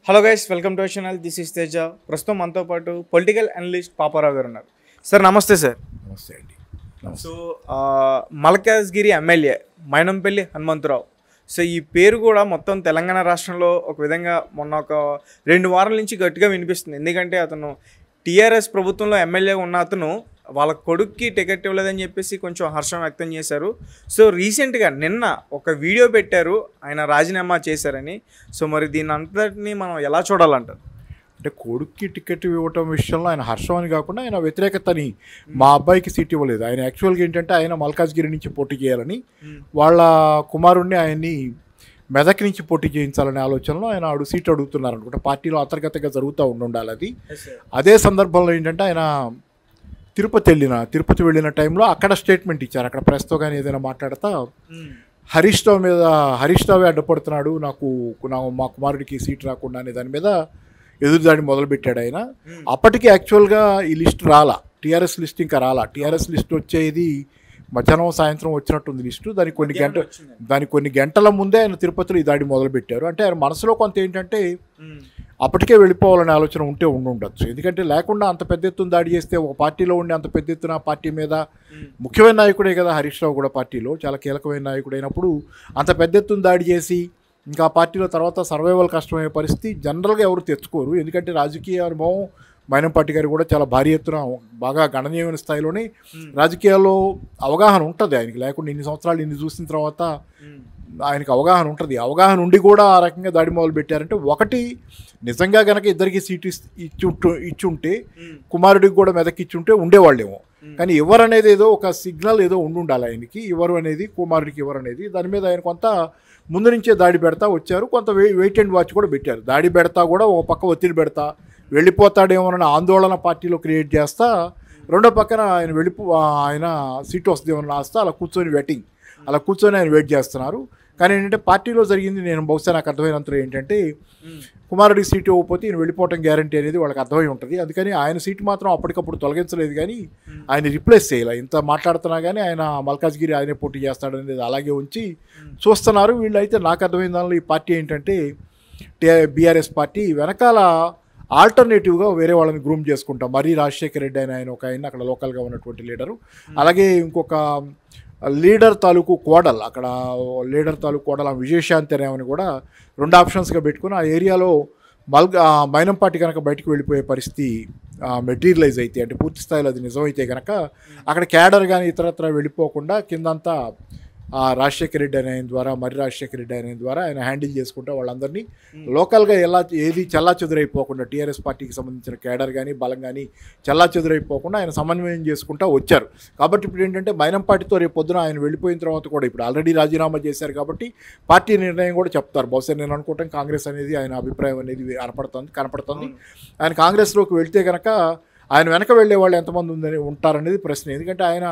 Hello guys welcome to channel this is Teja ప్రస్తుతం మనతో పాటు పొలిటికల్ అనలిస్ట్ పాపారావు గారు ఉన్నారు సార్ నమస్తే సార్ నమస్తే అండి నమస్తే సో ఆ, మల్కాజ్గిరి ఎమ్మెల్యే మైనంపల్లి హనుమంతరావు సో ఈ పేరు కూడా మొత్తం తెలంగాణ రాష్ట్రంలో ఒక విధంగా మొన్న ఒక రెండు వారాల నుంచి గట్టిగా వినిపిస్తుంది ఎందుకంటే అతను టీఆర్ఎస్ ప్రభుత్వంలో ఎమ్మెల్యేగా ఉన్న అతను వాళ్ళ కొడుక్కి టికెట్ ఇవ్వలేదని చెప్పేసి కొంచెం హర్షం వ్యక్తం చేశారు సో రీసెంట్గా నిన్న ఒక వీడియో పెట్టారు ఆయన రాజీనామా చేశారని సో మరి దీని అంతటిని మనం ఎలా చూడాలంటారు అంటే కొడుక్కి టికెట్ ఇవ్వటం విషయంలో ఆయన హర్షం అని కాకుండా ఆయన వ్యతిరేకతని మా అబ్బాయికి సీట్ ఇవ్వలేదు ఆయన యాక్చువల్గా ఏంటంటే ఆయన మల్కాజ్గిరి నుంచి పోటీ చేయాలని వాళ్ళ కుమారుణ్ణి ఆయన్ని మెదక్ నుంచి పోటీ చేయించాలనే ఆలోచనలో ఆయన అడుగు సీట్ అడుగుతున్నారు అనుకుంటే పార్టీలో అంతర్గతంగా జరుగుతూ ఉండాలి అది అదే సందర్భంలో ఏంటంటే ఆయన తిరుపతి వెళ్ళిన తిరుపతి వెళ్ళిన టైంలో అక్కడ స్టేట్మెంట్ ఇచ్చారు అక్కడ ప్రెస్తో కానీ ఏదైనా మాట్లాడతా హరీష్ రావు మీద హరీష్ రావే అడ్డపడుతున్నాడు నాకు నా మా కుమారుడికి సీట్ రాకుండా అనే దాని మీద ఎదురుదాడి మొదలుపెట్టాడు ఆయన అప్పటికి యాక్చువల్గా ఈ లిస్ట్ రాలా టీఆర్ఎస్ లిస్ట్ ఇంకా రాలా టీఆర్ఎస్ లిస్ట్ వచ్చేది మధ్యాహ్నం సాయంత్రం వచ్చినట్టుంది లిస్టు దానికి కొన్ని గంట దానికి కొన్ని గంటల ముందే ఆయన తిరుపతిలో ఈ దాడి మొదలుపెట్టారు అంటే ఆయన మనసులో కొంత ఏంటంటే అప్పటికే వెళ్ళిపోవాలనే ఆలోచన ఉంటే ఉండి ఉండొచ్చు ఎందుకంటే లేకుండా అంత పెద్ద ఎత్తున దాడి చేస్తే ఒక పార్టీలో ఉండి అంత పెద్ద ఎత్తున పార్టీ మీద ముఖ్యమైన నాయకుడే కదా హరీష్ రావు కూడా పార్టీలో చాలా కీలకమైన నాయకుడు అయినప్పుడు అంత పెద్ద ఎత్తున దాడి చేసి ఇంకా ఆ పార్టీలో తర్వాత సర్వైవల్ కష్టమయ్యే పరిస్థితి జనరల్గా ఎవరు తెచ్చుకోరు ఎందుకంటే రాజకీయ అనుభవం మైనంపాటి గారు కూడా చాలా భారీ ఎత్తున బాగా గణనీయమైన స్థాయిలోనే రాజకీయాల్లో అవగాహన ఉంటుంది ఆయనకి లేకుండా ఇన్ని సంవత్సరాలు ఇన్ని చూసిన తర్వాత ఆయనకు అవగాహన ఉంటుంది అవగాహన ఉండి కూడా ఆ రకంగా దాడి మొదలు పెట్టారంటే ఒకటి నిజంగా గనక ఇద్దరికి సీట్ ఇస్- ఇచ్చుంటు ఇచ్చుంటే కుమారుడికి కూడా మెదక్ ఇచ్చుంటే ఉండేవాళ్ళేమో కానీ ఎవరు అనేది ఏదో ఒక సిగ్నల్ ఏదో ఉండి ఉండాలి ఆయనకి ఎవరు అనేది కుమారుడికి ఎవరు అనేది దాని మీద ఆయన కొంత ముందు నుంచే దాడి పెడతా వచ్చారు కొంత వెయి వెయిట్ అండ్ వాచ్ కూడా పెట్టారు దాడి పెడతా కూడా ఒక పక్క ఒత్తిడి పెడతా వెళ్ళిపోతాడేమోనన్న ఆందోళన పార్టీలో క్రియేట్ చేస్తా రెండో పక్కన ఆయన వెళ్ళిపో ఆయన సీట్ వస్తుందేమో ఆస్తా అలా కూర్చొని వెయిటింగ్ అలా కూర్చొని ఆయన వెయిట్ చేస్తున్నారు కానీ ఏంటంటే పార్టీలో జరిగింది నేను బహుశా నాకు అర్థమైనంతలో ఏంటంటే కుమారుడికి సీటు ఇవ్వకపోతే ఈయన వెళ్ళిపోవటం గ్యారంటీ అనేది వాళ్ళకి అర్థమై ఉంటుంది అందుకని ఆయన సీటు మాత్రం అప్పటికప్పుడు తొలగించలేదు కానీ ఆయన రిప్లేస్ చేయాలి ఇంత మాట్లాడుతున్నా కానీ ఆయన మల్కాజ్గిరి ఆయనే పోటీ చేస్తాడనేది అలాగే ఉంచి చూస్తున్నారు వీళ్ళు అయితే నాకు అర్థమైన దానిలో ఈ పార్టీ ఏంటంటే బీఆర్ఎస్ పార్టీ వెనకాల ఆల్టర్నేటివ్గా వేరే వాళ్ళని గ్రూమ్ చేసుకుంటాం మరీ రాజశేఖర రెడ్డి అని ఆయన ఒక ఆయన అక్కడ లోకల్గా ఉన్నటువంటి లీడరు అలాగే ఇంకొక లీడర్ తాలూకు కోడల్ అక్కడ లీడర్ తాలూకు కోడల్ ఆ విజయశాంతి అనేవని కూడా రెండు ఆప్షన్స్గా పెట్టుకుని ఆ ఏరియాలో మల్గ ఆ మైనంపాటి కనుక బయటకు వెళ్ళిపోయే పరిస్థితి మెటీరియలైజ్ అయితే అంటే పూర్తి స్థాయిలో అది నిజమైతే కనుక అక్కడ క్యాడర్ కానీ ఇతరత్ర వెళ్ళిపోకుండా కిందంతా ఆ రాజశేఖర రెడ్డి అనే ఆయన ద్వారా మరి రాజశేఖర రెడ్డి అనే ఆయన ద్వారా ఆయన హ్యాండిల్ చేసుకుంటూ వాళ్ళందరినీ లోకల్గా ఎలా ఏది చల్లా చెదురైపోకుండా టీఆర్ఎస్ పార్టీకి సంబంధించిన కేడర్ కానీ బలం కానీ చల్లా చెదురైపోకుండా ఆయన సమన్వయం చేసుకుంటూ వచ్చారు కాబట్టి ఇప్పుడు ఏంటంటే మైనంపాటితో రేపు పొద్దున ఆయన వెళ్ళిపోయిన తర్వాత కూడా ఇప్పుడు ఆల్రెడీ రాజీనామా చేశారు కాబట్టి పార్టీ నిర్ణయం కూడా చెప్తారు బహుశా నేను అనుకుంటాం కాంగ్రెస్ అనేది ఆయన అభిప్రాయం అనేది కనపడుతుంది కనపడుతుంది ఆయన కాంగ్రెస్లోకి వెళ్తే కనుక ఆయన వెనక వెళ్ళే వాళ్ళు ఎంతమంది ఉందని ఉంటారనేది ప్రశ్న ఎందుకంటే ఆయన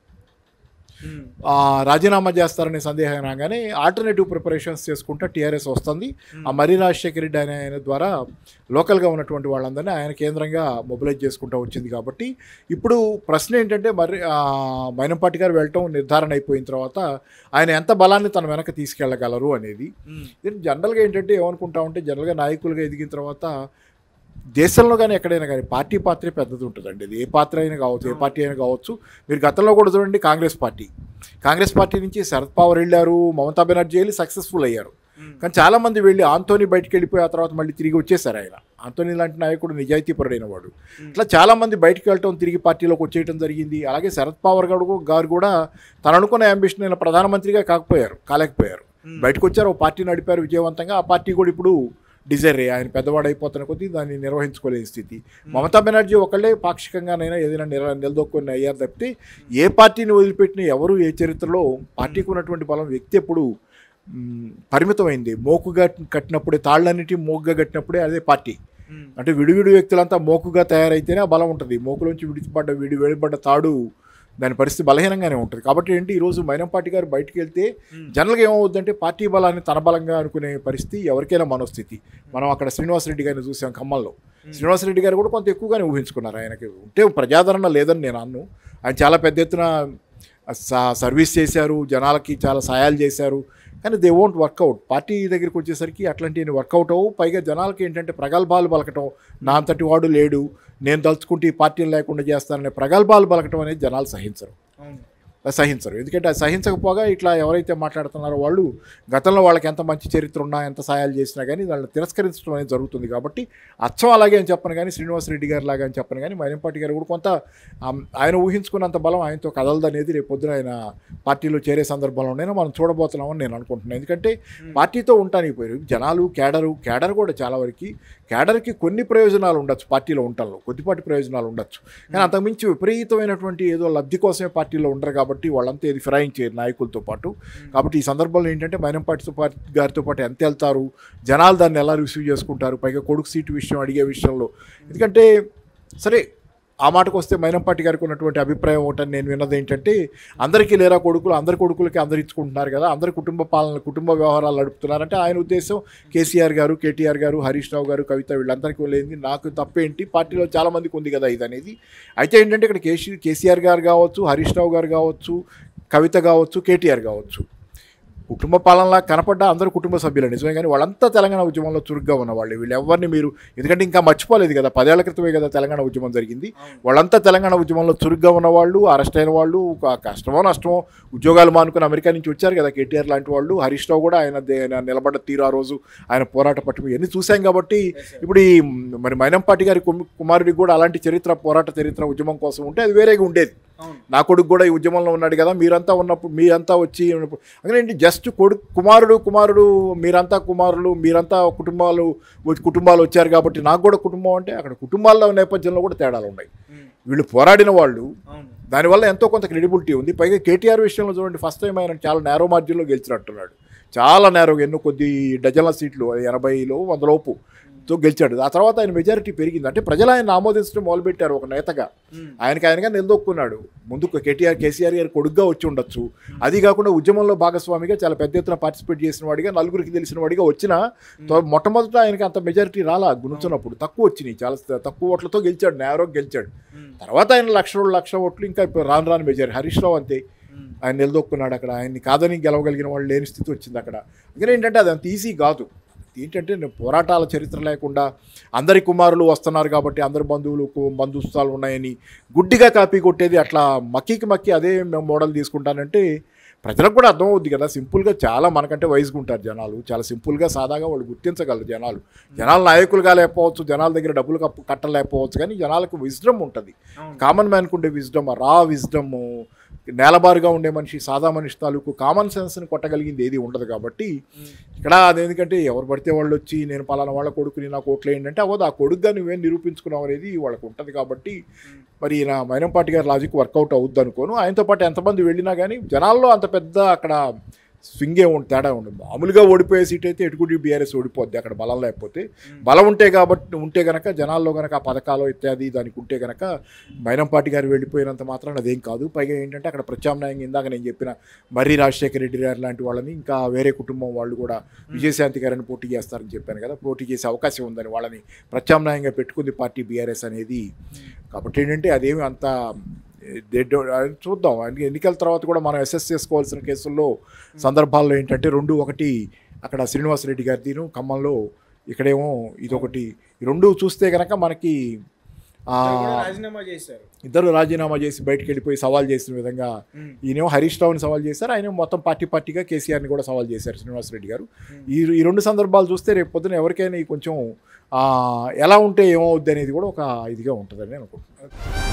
ఆ, రాజీనామా చేస్తారనే సందేహం రాగానే ఆల్టర్నేటివ్ ప్రిపరేషన్స్ చేసుకుంటా టీఆర్ఎస్ వస్తుంది ఆ మర్రి రాజశేఖర రెడ్డి అనే ఆయన ద్వారా లోకల్గా ఉన్నటువంటి వాళ్ళందరినీ ఆయన కేంద్రంగా మొబిలైజ్ చేసుకుంటూ వచ్చింది కాబట్టి ఇప్పుడు ప్రశ్న ఏంటంటే మరి ఆ, మైనంపాటి గారు వెళ్ళటం నిర్ధారణ అయిపోయిన తర్వాత ఆయన ఎంత బలాన్ని తన వెనక తీసుకెళ్ళగలరు అనేది ఇది జనరల్గా ఏంటంటే ఏమనుకుంటా ఉంటే జనరల్గా నాయకులుగా ఎదిగిన తర్వాత దేశంలో కానీ ఎక్కడైనా కానీ పార్టీ పాత్రే పెద్దది ఉంటుందండి ఇది ఏ పాత్ర అయినా కావచ్చు ఏ పార్టీ అయినా కావచ్చు మీరు గతంలో కూడా చూడండి కాంగ్రెస్ పార్టీ కాంగ్రెస్ పార్టీ నుంచి శరద్ పవార్ వెళ్ళారు మమతా బెనర్జీ వెళ్ళి సక్సెస్ఫుల్ అయ్యారు కానీ చాలామంది వెళ్ళి ఆంతోని బయటికి వెళ్ళిపోయి ఆ తర్వాత మళ్ళీ తిరిగి వచ్చేసారు ఆయన ఆంతోని లాంటి నాయకుడు నిజాయితీపరుడైన వాడు ఇట్లా చాలామంది బయటికి వెళ్ళటం తిరిగి పార్టీలోకి వచ్చేయటం జరిగింది అలాగే శరద్ పవార్ గారు గారు కూడా తను అనుకున్న అంబిషన్ అయిన ప్రధానమంత్రిగా కాకపోయారు కాలేకపోయారు బయటకు వచ్చారు ఓ పార్టీ నడిపారు విజయవంతంగా ఆ పార్టీ కూడా ఇప్పుడు డిజైర్ ఆయన పెద్దవాడు అయిపోతున్న కొద్దీ దాన్ని నిర్వహించుకోలేని స్థితి మమతా బెనర్జీ ఒకళ్ళే పాక్షికంగానైనా ఏదైనా నిల నిలదొక్కుని అయ్యారు తప్పితే ఏ పార్టీని వదిలిపెట్టిన ఎవరు ఏ చరిత్రలో పార్టీకి ఉన్నటువంటి బలం వ్యక్తి ఎప్పుడు మ్, పరిమితమైంది మోకుగా కట్టినప్పుడే తాళ్ళన్నిటి మోకుగా కట్టినప్పుడే అదే పార్టీ అంటే విడివిడి వ్యక్తులంతా మోకుగా తయారైతేనే ఆ బలం ఉంటుంది మోకులోంచి విడిచిపడ్డ విడి వేడిపడ్డ తాడు దాని పరిస్థితి బలహీనంగానే ఉంటుంది కాబట్టి ఏంటి ఈరోజు మైనంపాటి గారు బయటికి వెళ్తే జనరల్గా ఏమవుద్దంటే పార్టీ బలాన్ని తన బలంగా అనుకునే పరిస్థితి ఎవరికైనా మనోస్థితి మనం అక్కడ శ్రీనివాసరెడ్డి గారిని చూసాం ఖమ్మంలో శ్రీనివాసరెడ్డి గారు కూడా కొంత ఎక్కువగానే ఊహించుకున్నారు ఆయనకి ఉంటే ప్రజాదరణ లేదని నేను అన్ను ఆయన చాలా పెద్ద ఎత్తున స- సర్వీస్ చేశారు జనాలకి చాలా సహాయాలు చేశారు కానీ దే వోంట్ వర్కౌట్ పార్టీ దగ్గరికి వచ్చేసరికి అట్లాంటివి వర్కౌట్ అవ్వు పైగా జనాలకి ఏంటంటే ప్రగల్భాలు పలకటం నా అంతటి వాడు లేడు నేను తలుచుకుంటే ఈ పార్టీలు లేకుండా చేస్తాననే ప్రగల్భాలు పలకటం అనేది జనాలు సహించరు అవును సహించరు ఎందుకంటే అది సహించకపోగా ఇట్లా ఎవరైతే మాట్లాడుతున్నారో వాళ్ళు గతంలో వాళ్ళకి ఎంత మంచి చరిత్ర ఉన్నా ఎంత సాయాలు చేసినా కానీ వాళ్ళని తిరస్కరించడం అనేది జరుగుతుంది కాబట్టి అచ్చం అలాగే అని చెప్పను కానీ శ్రీనివాసరెడ్డి గారు లాగా అని చెప్పను కానీ మైనంపాటి గారు కూడా కొంత ఆమ్, ఆయన ఊహించుకున్నంత బలం ఆయనతో కదలదు అనేది రేపు పొద్దున ఆయన పార్టీలో చేరే సందర్భంలోనైనా మనం చూడబోతున్నామని నేను అనుకుంటున్నాను ఎందుకంటే పార్టీతో ఉంటానికి పోయారు జనాలు కేడరు కేడర్ కూడా చాలా వరకు కేడర్కి కొన్ని ప్రయోజనాలు ఉండొచ్చు పార్టీలో ఉండటంలో కొద్దిపాటి ప్రయోజనాలు ఉండొచ్చు కానీ అంతకుమించి విపరీతమైనటువంటి ఏదో లబ్ధి కోసమే పార్టీలో ఉండరు కాబట్టి వాళ్ళంతా ఏది ఫిరాయించారు నాయకులతో పాటు కాబట్టి ఈ సందర్భంలో ఏంటంటే మైనంపాటి పార్టీ గారితో పాటు ఎంత వెళ్తారు జనాలు దాన్ని ఎలా రిసీవ్ చేసుకుంటారు పైగా కొడుకు సీటు విషయం అడిగే విషయంలో ఎందుకంటే సరే ఆ మాటకు వస్తే మైనంపాటి గారికి ఉన్నటువంటి అభిప్రాయం ఒకటని నేను విన్నది ఏంటంటే అందరికీ లేరా కొడుకులు అందరి కొడుకులకి అందరు ఇచ్చుకుంటున్నారు కదా అందరి కుటుంబ పాలన కుటుంబ వ్యవహారాలు నడుపుతున్నారంటే ఆయన ఉద్దేశం కేసీఆర్ గారు కేటీఆర్ గారు హరీష్ రావు గారు కవిత వీళ్ళందరికీ లేనిది నాకు తప్పేంటి పార్టీలో చాలా మందికి ఉంది కదా ఇది అనేది అయితే ఏంటంటే ఇక్కడ కేసీ కేసీఆర్ గారు కావచ్చు హరీష్ రావు గారు కావచ్చు కవిత కావచ్చు కేటీఆర్ కావచ్చు కుటుంబ పాలనలా కనపడ్డా అందరూ కుటుంబ సభ్యులు నిజమే కానీ వాళ్ళంతా తెలంగాణ ఉద్యమంలో చురుగ్గా ఉన్నవాళ్ళు వీళ్ళు ఎవరిని మీరు ఎందుకంటే ఇంకా మర్చిపోలేదు కదా పదేళ్ల క్రితమే కదా తెలంగాణ ఉద్యమం జరిగింది వాళ్ళంతా తెలంగాణ ఉద్యమంలో చురుగ్గా ఉన్నవాళ్ళు అరెస్ట్ అయిన వాళ్ళు ఒక కష్టమో నష్టమో ఉద్యోగాలు మానుకుని అమెరికా నుంచి వచ్చారు కదా కేటీఆర్ లాంటి వాళ్ళు హరీష్ రావు కూడా ఆయన దే- ఆయన నిలబడ్డ తీరు ఆ రోజు ఆయన పోరాట పట్టు ఇవన్నీ చూసాం కాబట్టి ఇప్పుడు ఈ మరి మైనంపాటి గారి కుమ- కుమారుడికి కూడా అలాంటి చరిత్ర పోరాట చరిత్ర ఉద్యమం కోసం ఉంటే అది వేరేగా ఉండేది అవును నా కొడుకు కూడా ఈ ఉద్యమంలో ఉన్నాడు కదా మీరంతా ఉన్నప్పుడు మీరంతా వచ్చి ఉన్నప్పుడు అందుకని జస్ట్ కొడుకు కుమారుడు కుమారుడు మీరంతా కుమారులు మీరంతా కుటుంబాలు కుటుంబాలు వచ్చారు కాబట్టి నాకు కూడా కుటుంబం అంటే అక్కడ కుటుంబాల నేపథ్యంలో కూడా తేడాలు ఉన్నాయి ఉమ్, వీళ్ళు పోరాడిన వాళ్ళు అవును దానివల్ల ఎంతో కొంత క్రెడిబిలిటీ ఉంది పైగా కేటీఆర్ విషయంలో చూడండి ఫస్ట్ టైం ఆయన చాలా నేరో మార్జిన్లో గెలిచినట్టున్నాడు చాలా నేరోగా ఎన్నో కొద్ది డజన్ల సీట్లు అది ఎనభైలో వందలోపు తో గెలిచాడు ఆ తర్వాత ఆయన మెజారిటీ పెరిగింది అంటే ప్రజలు ఆయన ఆమోదించడం మొదలుపెట్టారు ఒక నేతగా ఉమ్, ఆయనకి ఆయనగా నిలదొక్కున్నాడు ముందుకు కేటీఆర్ కేసీఆర్ గారు కొడుగ్గా వచ్చి ఉండొచ్చు అది కాకుండా ఉద్యమంలో భాగస్వామిగా చాలా పెద్ద ఎత్తున పార్టిసిపేట్ చేసిన వాడిగా నలుగురికి తెలిసిన వాడిగా వచ్చిన తో- మొట్టమొదట ఆయనకి అంత మెజారిటీ రాలా గుణించినప్పుడు తక్కువ వచ్చినాయి చాలా తక్కువ ఓట్లతో గెలిచాడు నేరో గెలిచాడు ఉమ్, తర్వాత ఆయన లక్ష రెండు లక్ష ఓట్లు ఇంకా ఇప్పుడు రాను రాను మెజారిటీ హరీష్ రావు అంతే ఉమ్, ఆయన నిలదొక్కున్నాడు అక్కడ ఆయన్ని కాదని గెలవగలిగిన వాళ్ళు లేని స్థితి వచ్చింది అక్కడ అందుకని ఏంటంటే అది అంత ఈజీ కాదు ఏంటంటే నేను పోరాటాల చరిత్ర లేకుండా అందరి కుమారులు వస్తున్నారు కాబట్టి అందరి బంధువులు కు- బంధుత్వాలు ఉన్నాయని గుడ్డిగా కాపీ కొట్టేది అట్లా మక్కికి మక్కి అదే మేము మోడల్ తీసుకుంటానంటే ప్రజలకు కూడా అర్థమవుద్ది కదా సింపుల్గా చాలా మనకంటే వయసుగా ఉంటారు జనాలు చాలా సింపుల్గా సాదాగా వాళ్ళు గుర్తించగలరు జనాలు జనాలు నాయకులుగా లేకపోవచ్చు జనాల దగ్గర డబ్బులు కప్పు కట్టలేకపోవచ్చు కానీ జనాలకు విజ్డమ్ ఉంటుంది అవును కామన్ మ్యాన్కు ఉండే విజ్డమ్ రా విజ్డమ్ నేలబారుగా ఉండే మనిషి సాదా మనిషి తాలూకు కామన్ సెన్స్ని కొట్టగలిగింది ఏది ఉండదు కాబట్టి ఉమ్, ఇక్కడ అదేందుకంటే ఎవరు పడితే వాళ్ళు వచ్చి నేను పలానా వాళ్ళ కొడుకుని నా కోట్లు ఏంటంటే అవ్వదు ఆ కొడుకుగా నువ్వేం నిరూపించుకున్నావు అనేది వాళ్ళకు ఉంటుంది కాబట్టి మరి నా మైనంపాటి గారి లాజిక్ వర్కౌట్ అవుద్ది అనుకోను ఆయనతో పాటు ఎంతమంది వెళ్ళినా కానీ జనాల్లో అంత పెద్ద అక్కడ స్వింగ్ ఏ ఉంటుంది తేడా ఉండదు మామూలుగా ఓడిపోయే సీట్ అయితే ఎటుకుడి బీఆర్ఎస్ ఓడిపోద్ది అక్కడ బలం లేకపోతే బలం ఉంటే కాబట్టి ఉంటే గనక జనాల్లో గనక ఆ పథకాలు ఇత్యాది దానికి ఉంటే గనక మైనంపాటి గారు వెళ్ళిపోయినంత మాత్రం అదేం కాదు పైగా ఏంటంటే అక్కడ ప్రత్యామ్నాయంగా ఇందాక నేను చెప్పిన మర్రి రాజశేఖర రెడ్డి గారు లాంటి వాళ్ళని ఇంకా వేరే కుటుంబం వాళ్ళు కూడా విజయశాంతి గారిని పోటీ చేస్తారని చెప్పాను కదా పోటీ చేసే అవకాశం ఉందని వాళ్ళని ప్రత్యామ్నాయంగా పెట్టుకుంది పార్టీ బీఆర్ఎస్ అనేది కాబట్టి ఏంటంటే అదేమి అంత they don't- అది చూద్దాం అందుకే ఎన్నికల తర్వాత కూడా మనం అసెస్ చేసుకోవాల్సిన కేసుల్లో సందర్భాల్లో ఏంటంటే రెండు ఒకటి అక్కడ శ్రీనివాసరెడ్డి గారిదిను ఖమ్మంలో ఇక్కడేమో ఇదొకటి ఈ రెండు చూస్తే కనుక మనకి ఆ, ఇద్దరు కూడా రాజీనామా చేశారు ఇద్దరు రాజీనామా చేసి బయటకు వెళ్ళిపోయి సవాల్ చేసిన విధంగా ఉమ్, ఈయనేమో హరీష్ రావుని సవాల్ చేశారు ఆయన మొత్తం పార్టీ పార్టీగా కేసీఆర్ని కూడా సవాల్ చేశారు శ్రీనివాసరెడ్డి గారు ఈ ఈ రెండు సందర్భాలు చూస్తే రేపు పొద్దున ఎవరికైనా ఈ కొంచెం ఆ, ఎలా ఉంటే ఏమవుద్ది అనేది కూడా ఒక ఇదిగా ఉంటుందని అనుకుంటున్నాను ఓకే.